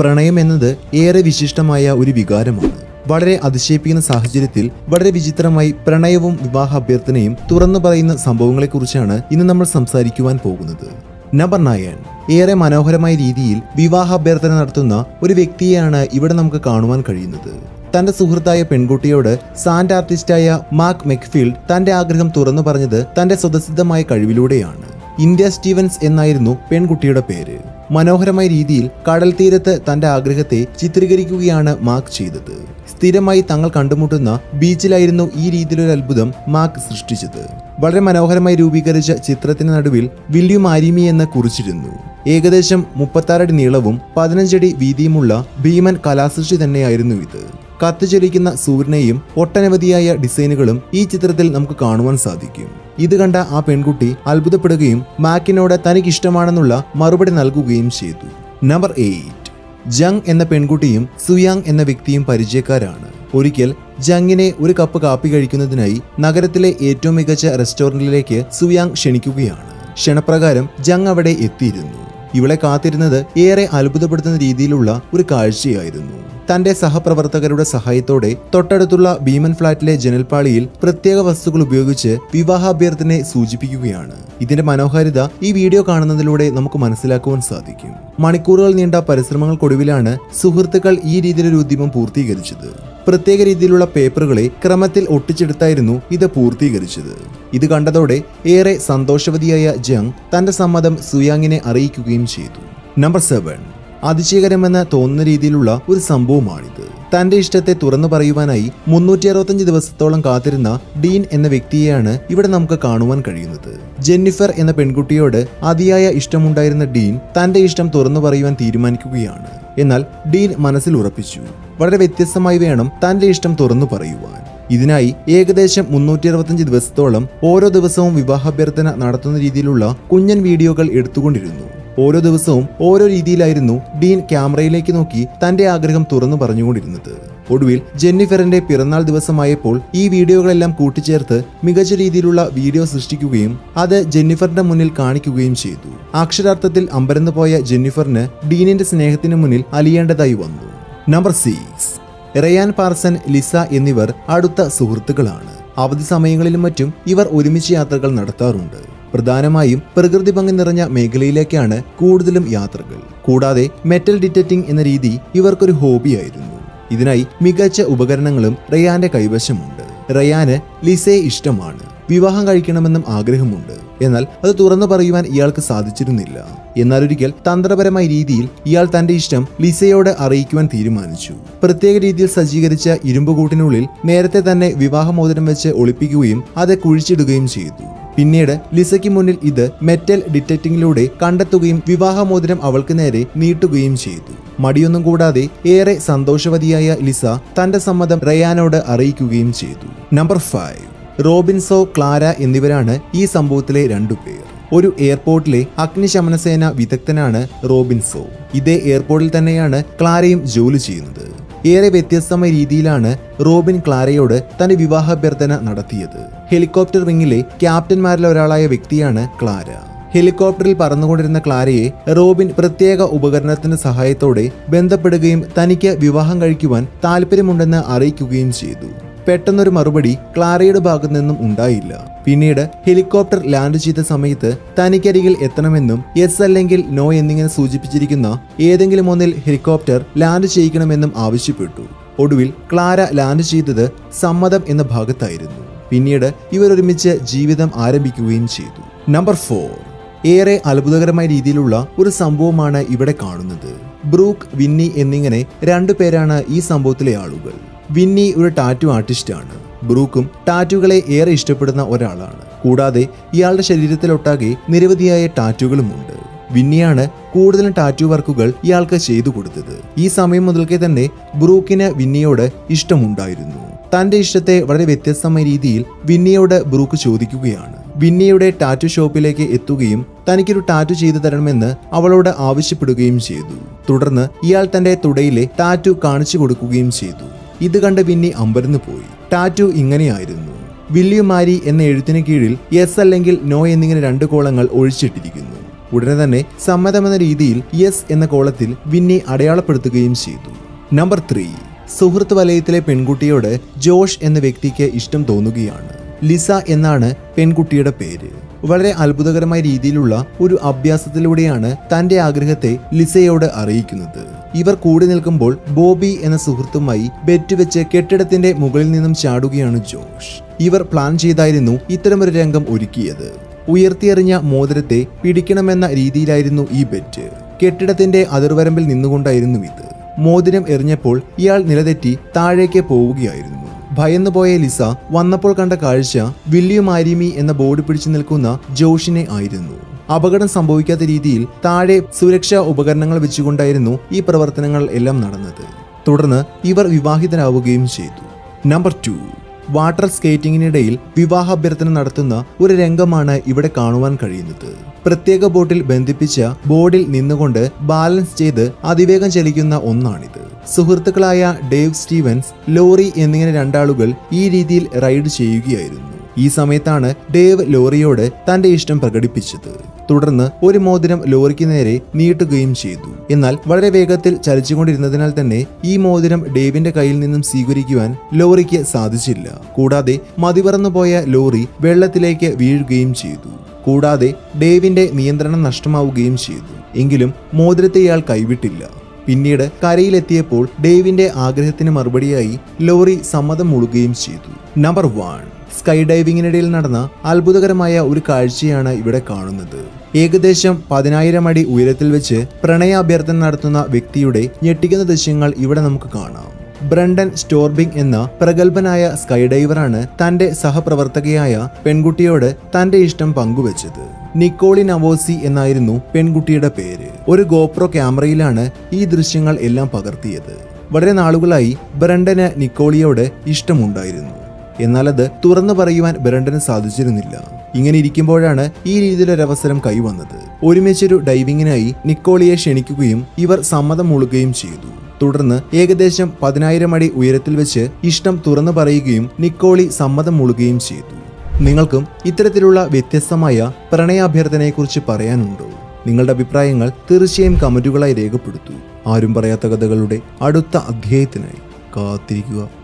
പ്രണയം എന്നത് ഏറെ വിശിഷ്ടമായ ഒരു വികാരമാണ് വളരെ അതിശയിപ്പിക്കുന്ന സാഹചര്യത്തിൽ വളരെ വിചിത്രമായി പ്രണയവും വിവാഹ അഭ്യർത്ഥനയും തുറന്നു പറയുന്ന സംഭവങ്ങളെക്കുറിച്ചാണ് ഇന്ന് നമ്മൾ സംസാരിക്കുവാൻ പോകുന്നത് നമ്പർ നയൻ ഏറെ മനോഹരമായ രീതിയിൽ വിവാഹ അഭ്യർത്ഥന നടത്തുന്ന ഒരു വ്യക്തിയെയാണ് ഇവിടെ നമുക്ക് കാണുവാൻ കഴിയുന്നത് തന്റെ സുഹൃത്തായ പെൺകുട്ടിയോട് സാൻഡ് ആർട്ടിസ്റ്റായ മാർക്ക് മെക്ഫീൽഡ് തന്റെ ആഗ്രഹം തുറന്നു പറഞ്ഞത് തന്റെ സ്വതസിദ്ധമായ കഴിവിലൂടെയാണ് ഇന്ത്യ സ്റ്റീവൻസ് എന്നായിരുന്നു പെൺകുട്ടിയുടെ പേര് മനോഹരമായ രീതിയിൽ കടൽ തീരത്ത് തന്റെ ആഗ്രഹത്തെ ചിത്രീകരിക്കുകയാണ് മാർക്ക് ചെയ്തത് സ്ഥിരമായി തങ്ങൾ കണ്ടുമുട്ടുന്ന ബീച്ചിലായിരുന്നു ഈ രീതിയിലൊരു അത്ഭുതം മാർക്ക് സൃഷ്ടിച്ചത് വളരെ മനോഹരമായി രൂപീകരിച്ച ചിത്രത്തിന് നടുവിൽ വില്യം ആരിമി എന്ന് കുറിച്ചിരുന്നു ഏകദേശം മുപ്പത്താറടി നീളവും പതിനഞ്ചടി വീതിയുമുള്ള ഭീമൻ കലാസൃഷ്ടി തന്നെയായിരുന്നു ഇത് കത്തിച്ചൊലിക്കുന്ന സൂര്യനെയും ഒട്ടനവധിയായ ഡിസൈനുകളും ഈ ചിത്രത്തിൽ നമുക്ക് കാണുവാൻ സാധിക്കും ഇത് കണ്ട ആ പെൺകുട്ടി അത്ഭുതപ്പെടുകയും മാക്കിനോട് തനിക്ക് ഇഷ്ടമാണെന്നുള്ള മറുപടി നൽകുകയും ചെയ്തു നമ്പർ എയ്റ്റ് ജങ് എന്ന പെൺകുട്ടിയും സുയാങ് എന്ന വ്യക്തിയും പരിചയക്കാരാണ് ഒരിക്കൽ ജങ്ങിനെ ഒരു കപ്പ് കാപ്പി കഴിക്കുന്നതിനായി നഗരത്തിലെ ഏറ്റവും മികച്ച റെസ്റ്റോറന്റിലേക്ക് സുയാങ് ക്ഷണിക്കുകയാണ് ക്ഷണപ്രകാരം ജങ് അവിടെ എത്തിയിരുന്നു ഇവളെ കാത്തിരുന്നത് ഏറെ അത്ഭുതപ്പെടുത്തുന്ന രീതിയിലുള്ള ഒരു കാഴ്ചയായിരുന്നു തന്റെ സഹപ്രവർത്തകരുടെ സഹായത്തോടെ തൊട്ടടുത്തുള്ള ഭീമൻ ഫ്ളാറ്റിലെ ജനൽപ്പാളിയിൽ പ്രത്യേക വസ്തുക്കൾ ഉപയോഗിച്ച് വിവാഹാഭ്യർത്ഥനയെ സൂചിപ്പിക്കുകയാണ് ഇതിന്റെ മനോഹാരിത ഈ വീഡിയോ കാണുന്നതിലൂടെ നമുക്ക് മനസ്സിലാക്കുവാൻ സാധിക്കും മണിക്കൂറുകൾ നീണ്ട പരിശ്രമങ്ങൾക്കൊടുവിലാണ് സുഹൃത്തുക്കൾ ഈ രീതിയിലൊരു ഉദ്യമം പൂർത്തീകരിച്ചത് പ്രത്യേക രീതിയിലുള്ള പേപ്പറുകളെ ക്രമത്തിൽ ഒട്ടിച്ചെടുത്തായിരുന്നു ഇത് പൂർത്തീകരിച്ചത് ഇത് കണ്ടതോടെ ഏറെ സന്തോഷവതിയായ ജങ് തന്റെ സമ്മതം സുയാങ്ങിനെ അറിയിക്കുകയും ചെയ്തു നമ്പർ സെവൻ അതിശയകരമെന്ന് തോന്നുന്ന രീതിയിലുള്ള ഒരു സംഭവമാണിത് തന്റെ ഇഷ്ടത്തെ തുറന്നു പറയുവാനായി മുന്നൂറ്റി അറുപത്തഞ്ച് ദിവസത്തോളം കാത്തിരുന്ന ഡീൻ എന്ന വ്യക്തിയെയാണ് ഇവിടെ നമുക്ക് കാണുവാൻ കഴിയുന്നത് ജെന്നിഫർ എന്ന പെൺകുട്ടിയോട് അതിയായ ഇഷ്ടമുണ്ടായിരുന്ന ഡീൻ തന്റെ ഇഷ്ടം തുറന്നു പറയുവാൻ തീരുമാനിക്കുകയാണ് എന്നാൽ ഡീൻ മനസ്സിൽ ഉറപ്പിച്ചു വളരെ വ്യത്യസ്തമായി വേണം തന്റെ ഇഷ്ടം തുറന്നു പറയുവാൻ ഇതിനായി ഏകദേശം മുന്നൂറ്റി അറുപത്തഞ്ച് ദിവസത്തോളം ഓരോ ദിവസവും വിവാഹാഭ്യർത്ഥന നടത്തുന്ന രീതിയിലുള്ള കുഞ്ഞൻ വീഡിയോകൾ എടുത്തുകൊണ്ടിരുന്നു ഓരോ ദിവസവും ഓരോ രീതിയിലായിരുന്നു ഡീൻ ക്യാമറയിലേക്ക് നോക്കി തന്റെ ആഗ്രഹം തുറന്നു പറഞ്ഞുകൊണ്ടിരുന്നത് ഒടുവിൽ ജെന്നിഫറിന്റെ പിറന്നാൾ ദിവസമായപ്പോൾ ഈ വീഡിയോകളെല്ലാം കൂട്ടിച്ചേർത്ത് മികച്ച രീതിയിലുള്ള വീഡിയോ സൃഷ്ടിക്കുകയും അത് ജെന്നിഫറിന്റെ മുന്നിൽ കാണിക്കുകയും ചെയ്തു അക്ഷരാർത്ഥത്തിൽ അമ്പരന്ന് പോയ ജെന്നിഫറിന് ഡീനിന്റെ സ്നേഹത്തിന് മുന്നിൽ അലിയേണ്ടതായി വന്നു number six Ryan Parson Lisa എന്നിവർ അടുത്ത സുഹൃത്തുക്കളാണ് അവധി സമയങ്ങളിലും മറ്റും ഇവർ ഒരുമിച്ച് യാത്രകൾ നടത്താറുണ്ട് പ്രധാനമായും പ്രകൃതി ഭംഗി നിറഞ്ഞ മേഖലയിലേക്കാണ് കൂടുതലും യാത്രകൾ കൂടാതെ മെറ്റൽ ഡിറ്റക്റ്റിംഗ് എന്ന രീതി ഇവർക്കൊരു ഹോബിയായിരുന്നു ഇതിനായി മികച്ച ഉപകരണങ്ങളും റയാന്റെ കൈവശമുണ്ട് റയാന് ലിസയെ ഇഷ്ടമാണ് വിവാഹം കഴിക്കണമെന്നും ആഗ്രഹമുണ്ട് എന്നാൽ അത് തുറന്നു പറയുവാൻ ഇയാൾക്ക് സാധിച്ചിരുന്നില്ല എന്നാൽ ഒരിക്കൽ തന്ത്രപരമായ രീതിയിൽ ഇയാൾ തന്റെ ഇഷ്ടം ലിസയോട് അറിയിക്കുവാൻ തീരുമാനിച്ചു പ്രത്യേക രീതിയിൽ സജ്ജീകരിച്ച ഇരുമ്പുകൂട്ടിനുള്ളിൽ നേരത്തെ തന്നെ വിവാഹമോതിരം വെച്ച് ഒളിപ്പിക്കുകയും അത് കുഴിച്ചിടുകയും ചെയ്തു പിന്നീട് ലിസയ്ക്ക് മുന്നിൽ ഇത് മെറ്റൽ ഡിറ്റക്റ്റിംഗിലൂടെ കണ്ടെത്തുകയും വിവാഹമോതിരം അവൾക്ക് നേരെ നീട്ടുകയും ചെയ്തു മടിയൊന്നും കൂടാതെ ഏറെ സന്തോഷവതിയായ ലിസ തന്റെ സമ്മതം റയാനോട് അറിയിക്കുകയും ചെയ്തു നമ്പർ ഫൈവ് റോബിൻസോ ക്ലാര എന്നിവരാണ് ഈ സംഭവത്തിലെ രണ്ടുപേർ ഒരു എയർപോർട്ടിലെ അഗ്നിശമനസേന വിദഗ്ധനാണ് റോബിൻസോ ഇതേ എയർപോർട്ടിൽ തന്നെയാണ് ക്ലാരയും ജോലി ചെയ്യുന്നത് ഏറെ വ്യത്യസ്തമായ രീതിയിലാണ് റോബിൻ ക്ലാരയോട് തന്റെ വിവാഹാഭ്യർത്ഥന നടത്തിയത് ഹെലികോപ്റ്റർ വിങ്ങിലെ ക്യാപ്റ്റന്മാരിൽ ഒരാളായ വ്യക്തിയാണ് ക്ലാര ഹെലികോപ്റ്ററിൽ പറന്നുകൊണ്ടിരുന്ന ക്ലാരയെ റോബിൻ പ്രത്യേക ഉപകരണത്തിന്റെ സഹായത്തോടെ ബന്ധപ്പെടുകയും തനിക്ക് വിവാഹം കഴിക്കുവാൻ താല്പര്യമുണ്ടെന്ന് അറിയിക്കുകയും ചെയ്തു പെട്ടെന്നൊരു മറുപടി ക്ലാരയുടെ ഭാഗത്തു നിന്നും ഉണ്ടായില്ല പിന്നീട് ഹെലികോപ്റ്റർ ലാൻഡ് ചെയ്ത സമയത്ത് തനിക്കരികിൽ എത്തണമെന്നും യെസ് അല്ലെങ്കിൽ നോ എന്നിങ്ങനെ സൂചിപ്പിച്ചിരിക്കുന്ന ഏതെങ്കിലും ഒന്നിൽ ഹെലികോപ്റ്റർ ലാൻഡ് ചെയ്യിക്കണമെന്നും ആവശ്യപ്പെട്ടു ഒടുവിൽ ക്ലാര ലാൻഡ് ചെയ്തത് സമ്മതം എന്ന ഭാഗത്തായിരുന്നു പിന്നീട് ഇവരൊരുമിച്ച് ജീവിതം ആരംഭിക്കുകയും ചെയ്തു നമ്പർ ഫോർ ഏറെ അത്ഭുതകരമായ രീതിയിലുള്ള ഒരു സംഭവമാണ് ഇവിടെ കാണുന്നത് ബ്രൂക്ക് വിന്നി എന്നിങ്ങനെ രണ്ടു പേരാണ് ഈ സംഭവത്തിലെ ആളുകൾ വിന്നി ഒരു ടാറ്റു ആർട്ടിസ്റ്റാണ് ബ്രൂക്കും ടാറ്റുകളെ ഏറെ ഇഷ്ടപ്പെടുന്ന ഒരാളാണ് കൂടാതെ ഇയാളുടെ ശരീരത്തിലൊട്ടാകെ നിരവധിയായ ടാറ്റുകളുമുണ്ട് വിന്നിയാണ് കൂടുതലും ടാറ്റു വർക്കുകൾ ഇയാൾക്ക് ചെയ്തു കൊടുത്തത് ഈ സമയം മുതൽക്കേ തന്നെ ബ്രൂക്കിന് വിന്നിയോട് ഇഷ്ടമുണ്ടായിരുന്നു തന്റെ ഇഷ്ടത്തെ വളരെ വ്യത്യസ്തമായ രീതിയിൽ വിന്നിയോട് ബ്രൂക്ക് ചോദിക്കുകയാണ് വിന്നിയുടെ ടാറ്റു ഷോപ്പിലേക്ക് എത്തുകയും തനിക്കൊരു ടാറ്റു ചെയ്തു തരണമെന്ന് അവളോട് ആവശ്യപ്പെടുകയും ചെയ്തു തുടർന്ന് ഇയാൾ തന്റെ തുടയിലെ ടാറ്റു കാണിച്ചു കൊടുക്കുകയും ചെയ്തു ഇത് കണ്ട് വിന്നി അമ്പരന്ന് പോയി ടാറ്റു ഇങ്ങനെയായിരുന്നു വില്യമാരി എന്ന എഴുത്തിന് കീഴിൽ യെസ് അല്ലെങ്കിൽ നോ എന്നിങ്ങനെ രണ്ട് കോളങ്ങൾ ഒഴിച്ചിട്ടിരിക്കുന്നു ഉടനെ തന്നെ സമ്മതമെന്ന രീതിയിൽ യെസ് എന്ന കോളത്തിൽ വിന്നി അടയാളപ്പെടുത്തുകയും ചെയ്തു നമ്പർ ത്രീ സുഹൃത്ത് വലയത്തിലെ പെൺകുട്ടിയോട് ജോഷ് എന്ന വ്യക്തിക്ക് ഇഷ്ടം തോന്നുകയാണ് ലിസ എന്നാണ് പെൺകുട്ടിയുടെ പേര് വളരെ അത്ഭുതകരമായ രീതിയിലുള്ള ഒരു അഭ്യാസത്തിലൂടെയാണ് തന്റെ ആഗ്രഹത്തെ ലിസയോട് അറിയിക്കുന്നത് ഇവർ കൂടി നിൽക്കുമ്പോൾ ബോബി എന്ന സുഹൃത്തുമായി ബെറ്റ് വെച്ച് കെട്ടിടത്തിന്റെ മുകളിൽ നിന്നും ചാടുകയാണ് ജോഷ് ഇവർ പ്ലാൻ ചെയ്തായിരുന്നു ഇത്തരമൊരു രംഗം ഒരുക്കിയത് ഉയർത്തിയെറിഞ്ഞ മോതിരത്തെ പിടിക്കണമെന്ന രീതിയിലായിരുന്നു ഈ ബെറ്റ് കെട്ടിടത്തിന്റെ അതിർവരമ്പിൽ നിന്നുകൊണ്ടായിരുന്നു ഇത് മോതിരം എറിഞ്ഞപ്പോൾ ഇയാൾ നിലതെറ്റി താഴേക്ക് പോവുകയായിരുന്നു ഭയന്നുപോയ ലിസ വന്നപ്പോൾ കണ്ട കാഴ്ച വില്യം ആരിമി എന്ന ബോർഡ് പിടിച്ചു നിൽക്കുന്ന ജോഷിനെ ആയിരുന്നു അപകടം സംഭവിക്കാത്ത രീതിയിൽ താഴെ സുരക്ഷാ ഉപകരണങ്ങൾ വെച്ചുകൊണ്ടായിരുന്നു ഈ പ്രവർത്തനങ്ങൾ എല്ലാം നടന്നത് തുടർന്ന് ഇവർ വിവാഹിതരാവുകയും ചെയ്തു നമ്പർ ടു വാട്ടർ സ്കേറ്റിംഗിനിടയിൽ വിവാഹാഭ്യർത്ഥന നടത്തുന്ന ഒരു രംഗമാണ് ഇവിടെ കാണുവാൻ കഴിയുന്നത് പ്രത്യേക ബോട്ടിൽ ബന്ധിപ്പിച്ച ബോർഡിൽ നിന്നുകൊണ്ട് ബാലൻസ് ചെയ്ത് അതിവേഗം ചലിക്കുന്ന ഒന്നാണിത് സുഹൃത്തുക്കളായ ഡേവ് സ്റ്റീവൻസ് ലോറി എന്നിങ്ങനെ രണ്ടാളുകൾ ഈ രീതിയിൽ റൈഡ് ചെയ്യുകയായിരുന്നു ഈ സമയത്താണ് ഡേവ് ലോറിയോട് തന്റെ ഇഷ്ടം പ്രകടിപ്പിച്ചത് തുടർന്ന് ഒരു മോതിരം ലോറിക്ക് നേരെ നീട്ടുകയും ചെയ്തു എന്നാൽ വളരെ വേഗത്തിൽ ചലിച്ചുകൊണ്ടിരുന്നതിനാൽ തന്നെ ഈ മോതിരം ഡേവിന്റെ കയ്യിൽ നിന്നും സ്വീകരിക്കുവാൻ ലോറിക്ക് സാധിച്ചില്ല കൂടാതെ മതിപറന്നുപോയ ലോറി വെള്ളത്തിലേക്ക് വീഴുകയും ചെയ്തു കൂടാതെ ഡേവിന്റെ നിയന്ത്രണം നഷ്ടമാവുകയും ചെയ്തു എങ്കിലും മോതിരത്തെ ഇയാൾ കൈവിട്ടില്ല പിന്നീട് കരയിലെത്തിയപ്പോൾ ഡേവിന്റെ ആഗ്രഹത്തിന് മറുപടിയായി ലോറി സമ്മതം മൂളുകയും ചെയ്തു നമ്പർ വൺ സ്കൈ ഡൈവിങ്ങിനിടയിൽ നടന്ന അത്ഭുതകരമായ ഒരു കാഴ്ചയാണ് ഇവിടെ കാണുന്നത് ഏകദേശം പതിനായിരം അടി ഉയരത്തിൽ വെച്ച് പ്രണയാഭ്യർത്ഥന നടത്തുന്ന വ്യക്തിയുടെ ഞെട്ടിക്കുന്ന ദൃശ്യങ്ങൾ ഇവിടെ നമുക്ക് കാണാം ബ്രണ്ടൻ സ്റ്റോർബിംഗ് എന്ന പ്രഗത്ഭനായ സ്കൈ ഡൈവറാണ് തന്റെ സഹപ്രവർത്തകയായ പെൺകുട്ടിയോട് തന്റെ ഇഷ്ടം പങ്കുവച്ചത് നിക്കോളി നവോസി എന്നായിരുന്നു പെൺകുട്ടിയുടെ പേര് ഒരു ഗോപ്രോ ക്യാമറയിലാണ് ഈ ദൃശ്യങ്ങൾ എല്ലാം പകർത്തിയത് വളരെ നാളുകളായി ബ്രണ്ടന് നിക്കോളിയോട് ഇഷ്ടമുണ്ടായിരുന്നു എന്നാൽ അത് തുറന്നു പറയുവാൻ ബ്രണ്ടന് സാധിച്ചിരുന്നില്ല ഇങ്ങനെ ഇരിക്കുമ്പോഴാണ് ഈ രീതിയിലൊരവസരം കൈവന്നത് ഒരുമിച്ചൊരു ഡൈവിങ്ങിനായി നിക്കോളിയെ ക്ഷണിക്കുകയും ഇവർ സമ്മതം മൂളുകയും ചെയ്തു തുടർന്ന് ഏകദേശം പതിനായിരം അടി ഉയരത്തിൽ വെച്ച് ഇഷ്ടം തുറന്നു പറയുകയും നിക്കോളി സമ്മതം മൂളുകയും ചെയ്തു നിങ്ങൾക്കും ഇത്തരത്തിലുള്ള വ്യത്യസ്തമായ പ്രണയാഭ്യർത്ഥനയെക്കുറിച്ച് പറയാനുണ്ടോ നിങ്ങളുടെ അഭിപ്രായങ്ങൾ തീർച്ചയായും കമന്റുകളായി രേഖപ്പെടുത്തൂ ആരും പറയാത്ത കഥകളുടെ അടുത്ത അധ്യായത്തിനായി കാത്തിരിക്കുക